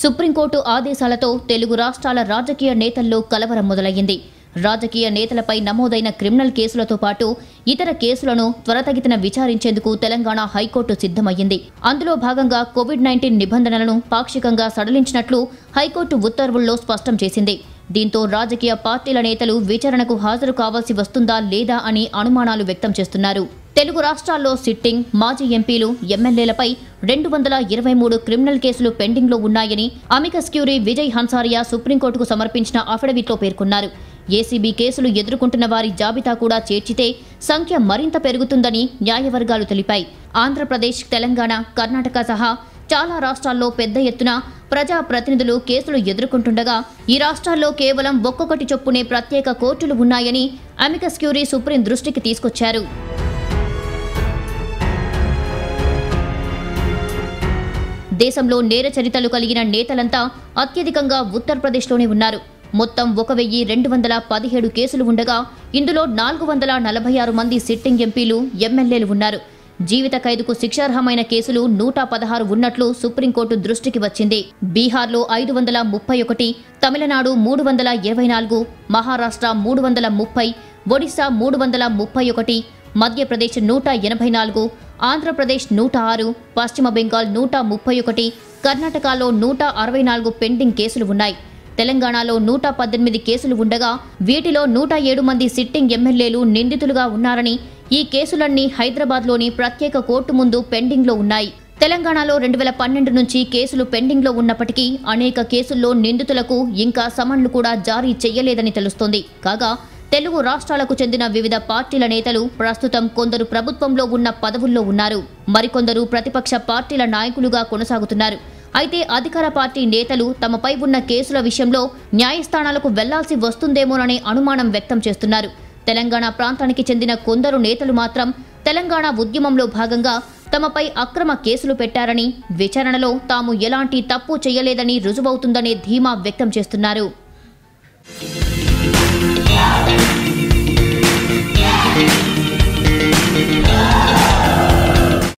supreme court ఆదేశాలతో తెలుగు రాష్ట్రాల రాజకీయ నేతల్లో కలవరం మొదలయ్యింది రాజకీయ నేతలపై నమోదైన క్రిమినల్ కేసులతో పాటు ఇతర కేసులను త్వరతగితన విచారించేందుకు తెలంగాణ హైకోర్టు సిద్ధమయ్యింది అందులో భాగంగా కోవిడ్ నైన్టీన్ నిబంధనలను పాక్షికంగా సడలించినట్లు హైకోర్టు ఉత్తర్వుల్లో స్పష్టం చేసింది దీంతో రాజకీయ పార్టీల నేతలు విచారణకు హాజరు కావాల్సి వస్తుందా లేదా అని అనుమానాలు వ్యక్తం చేస్తున్నారు తెలుగు రాష్ట్రాల్లో సిట్టింగ్ మాజీ ఎంపీలు ఎమ్మెల్యేలపై రెండు వందల ఇరవై మూడు క్రిమినల్ కేసులు పెండింగ్లో ఉన్నాయని అమికస్ క్యూరీ విజయ్ హన్సారియా సుప్రీంకోర్టుకు సమర్పించిన అఫిడవిట్లో పేర్కొన్నారు ఏసీబీ కేసులు ఎదుర్కొంటున్న వారి జాబితా కూడా చేర్చితే సంఖ్య మరింత పెరుగుతుందని న్యాయవర్గాలు తెలిపాయి ఆంధ్రప్రదేశ్ తెలంగాణ కర్ణాటక సహా చాలా రాష్ట్రాల్లో పెద్ద ఎత్తున ప్రజా ప్రతినిధులు కేసులు ఎదుర్కొంటుండగా ఈ రాష్ట్రాల్లో కేవలం ఒక్కొక్కటి చొప్పునే ప్రత్యేక కోర్టులు ఉన్నాయని అమికస్ క్యూరీ సుప్రీం దృష్టికి తీసుకొచ్చారు దేశంలో నేర చరితలు కలిగిన నేతలంతా అత్యధికంగా ఉత్తరప్రదేశ్లోనే ఉన్నారు మొత్తం ఒక వెయ్యి రెండు వందల పదిహేడు కేసులు ఉండగా ఇందులో నాలుగు వందల నలభై ఆరు మంది సిట్టింగ్ ఎంపీలు ఎమ్మెల్యేలు ఉన్నారు జీవిత ఖైదుకు శిక్షార్హమైన కేసులు నూట పదహారు ఉన్నట్లు సుప్రీంకోర్టు దృష్టికి వచ్చింది బీహార్లో ఐదు వందల ముప్పై ఒకటి తమిళనాడు మూడు వందల ఇరవై నాలుగు మహారాష్ట్ర మూడు వందల ముప్పై ఒడిశా మూడు వందల ముప్పై ఒకటి మధ్యప్రదేశ్ నూట ఎనభై నాలుగు ఆంధ్రప్రదేశ్ నూట ఆరు పశ్చిమ బెంగాల్ నూట ముప్పై ఒకటి కర్ణాటకలో నూట అరవై నాలుగు పెండింగ్ కేసులు ఉన్నాయి తెలంగాణలో నూట పద్దెనిమిది కేసులు ఉండగా వీటిలో నూట ఏడు మంది సిట్టింగ్ ఎమ్మెల్యేలు నిందితులుగా ఉన్నారని ఈ కేసులన్నీ హైదరాబాద్లోని ప్రత్యేక కోర్టు ముందు పెండింగ్లో ఉన్నాయి తెలంగాణలో రెండు వేల పన్నెండు నుంచి కేసులు పెండింగ్లో ఉన్నప్పటికీ అనేక కేసుల్లో నిందితులకు ఇంకా సమన్లు కూడా జారీ చేయలేదని తెలుస్తోంది కాగా తెలుగు రాష్ట్రాలకు చెందిన వివిధ పార్టీల నేతలు ప్రస్తుతం కొందరు ప్రభుత్వంలో ఉన్న పదవుల్లో ఉన్నారు మరికొందరు ప్రతిపక్ష పార్టీల నాయకులుగా కొనసాగుతున్నారు అయితే అధికార పార్టీ నేతలు తమపై ఉన్న కేసుల విషయంలో న్యాయస్థానాలకు వెళ్లాల్సి వస్తుందేమోననే అనుమానం వ్యక్తం చేస్తున్నారు తెలంగాణ ప్రాంతానికి చెందిన కొందరు నేతలు మాత్రం తెలంగాణ ఉద్యమంలో భాగంగా తమపై అక్రమ కేసులు పెట్టారని విచారణలో తాము ఎలాంటి తప్పు చేయలేదని రుజువవుతుందనే ధీమా వ్యక్తం చేస్తున్నారు